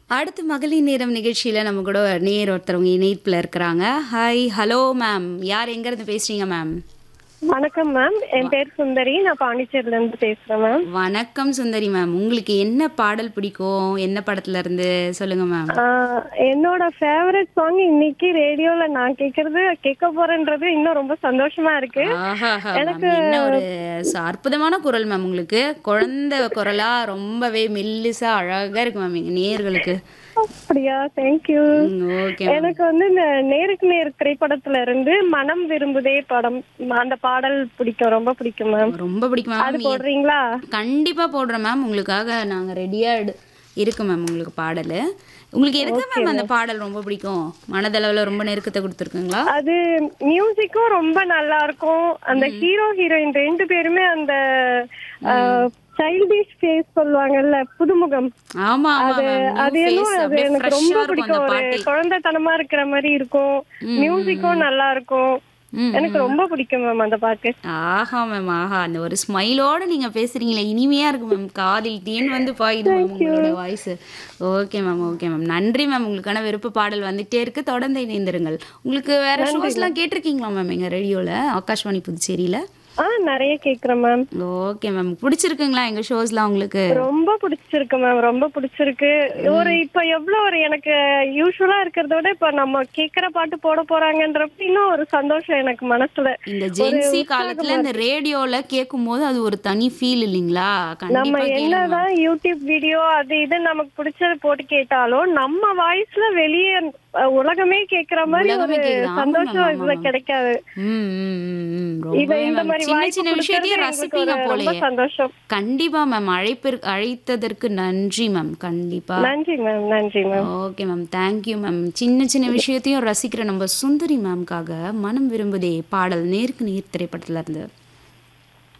அடுத்து மகளிர் நேரம் நிகழ்ச்சியில நம்ம கூட நேர் ஒருத்தவங்க இணைப்புல இருக்கிறாங்க ஹாய் ஹலோ மேம் யார் எங்க இருந்து பேசுறீங்க மேம் வணக்கம் மேம் என் பேர் சுந்தரி நான் பாண்டிச்சேரில இருந்து பேசுறேன் மேம் வணக்கம் சுந்தரி மேம் உங்களுக்கு என்ன பாடல் பிடிக்கும் என்ன படத்துல இருந்து சொல்லுங்க மேம் ஆஹ் என்னோட ஃபேவரட் சாங் இன்னைக்கு ரேடியோல நான் கேக்குறது கேட்க போறேன்றது இன்னும் ரொம்ப சந்தோஷமா இருக்கு ஆஹாஹா, மேம். என்ன ஒரு ச- அற்புதமான குரல் மேம் உங்களுக்கு குழந்தை குரலா ரொம்பவே மெல்லிசா அழகா இருக்கு மேம் எங்க நேர்களுக்கு அப்படியா தேங்க்யூ ஓகே எனக்கு வந்து இந்த நேருக்கு நேர் திரைப்படத்துல இருந்து மனம் விரும்புதே படம் அந்த பாடல் பிடிக்கும் ரொம்ப பிடிக்கும் மேம் ரொம்ப பிடிக்கும் அது மேம் போடுறீங்களா கண்டிப்பா போடுறேன் மேம் உங்களுக்காக நாங்க ரெடியா இருக்கு மேம் உங்களுக்கு பாடல் உங்களுக்கு எதுக்கு மேம் அந்த பாடல் ரொம்ப பிடிக்கும் மனதளவுல ரொம்ப நெருக்கத்தை கொடுத்துருக்குங்களா அது மியூசிக்கும் ரொம்ப நல்லா இருக்கும் அந்த ஹீரோ ஹீரோயின் ரெண்டு பேருமே அந்த சைல்டிஷ் ஃபேஸ் சொல்லுவாங்கல்ல புதுமுகம் ஆமா ஆமா அது மேம் அது நியூ என்ன ஃபேஸ் அது அப்படியே எனக்கு ரொம்ப ஃப்ரெஷ்ஷா இருக்கும் பிடிக்கும் அந்த ஒரு பாட்டு குழந்தைத்தனமா இருக்கிற மாதிரி இருக்கும் மியூசிக்கும் நல்லா இருக்கும் ம், எனக்கு ரொம்ப பிடிக்கும் மேம் அந்த பாட்டு ஆஹா மேம் ஆஹா அந்த ஒரு ஸ்மைலோட நீங்க பேசுறீங்களே இனிமையா இருக்கு மேம் காதில் தேன் வந்து பாயுது மேம் உங்களோட voice okay ma'am okay ma'am நன்றி மேம் உங்களுக்கான விருப்ப பாடல் வந்துட்டே இருக்கு தொடர்ந்து இணைந்திருங்கள் உங்களுக்கு வேற ஷோஸ்லாம் கேட்டிருக்கீங்களா மேம் எங்க ரேடியோல ஆகாஷ்வாணி புதுச்சேரியில ஆ நிறைய கேக்குறேன் மேம் ஓகே மேம் பிடிச்சிருக்குங்களா எங்க ஷோஸ்லாம் உங்களுக்கு ரொம்ப பிடிச்சிருக்கு மேம் ரொம்ப பிடிச்சிருக்கு ஒரு இப்ப எவ்வளவு ஒரு எனக்கு யூஸ்வலா இருக்கிறத விட இப்ப நம்ம கேக்குற பாட்டு போட போறாங்கன்றப்ப இன்னும் ஒரு சந்தோஷம் எனக்கு மனசுல இந்த ஜென்சி காலத்துல இந்த ரேடியோல கேட்கும் போது அது ஒரு தனி ஃபீல் இல்லைங்களா நம்ம கண்டிப்பா கேளுங்க என்னதான் யூடியூப் வீடியோ அது இது நமக்கு பிடிச்சது போட்டு கேட்டாலும் நம்ம வாய்ஸ்ல வெளியே அஹ், உலகமே கேக்குற மாதிரி ஒரு உலகமே கேக்குது. ஆமா, சந்தோஷம் ஆமா, இதுல ஆமா. கிடைக்காது ம், ம், ம், ம். இத ரொம்பவே இந்த மேம். மாதிரி சின்ன வாய்ப்பு சின்ன விஷயத்தையும் கொடுக்கறது எங்களுக்கு ரசிப்பீங்க ஒரு ரொம்ப போலயே சந்தோஷம் கண்டிப்பா மேம் அழைப்பு அழைத்ததற்கு நன்றி மேம் கண்டிப்பா நன்றி மேம் நன்றி ma'am okay ma'am thank you ma'am சின்ன சின்ன விஷயத்தையும் ரசிக்கிற நம்ம சுந்தரி மேம்காக மனம் விரும்புதே பாடல் நேருக்கு நேர் திரைப்படத்துல இருந்து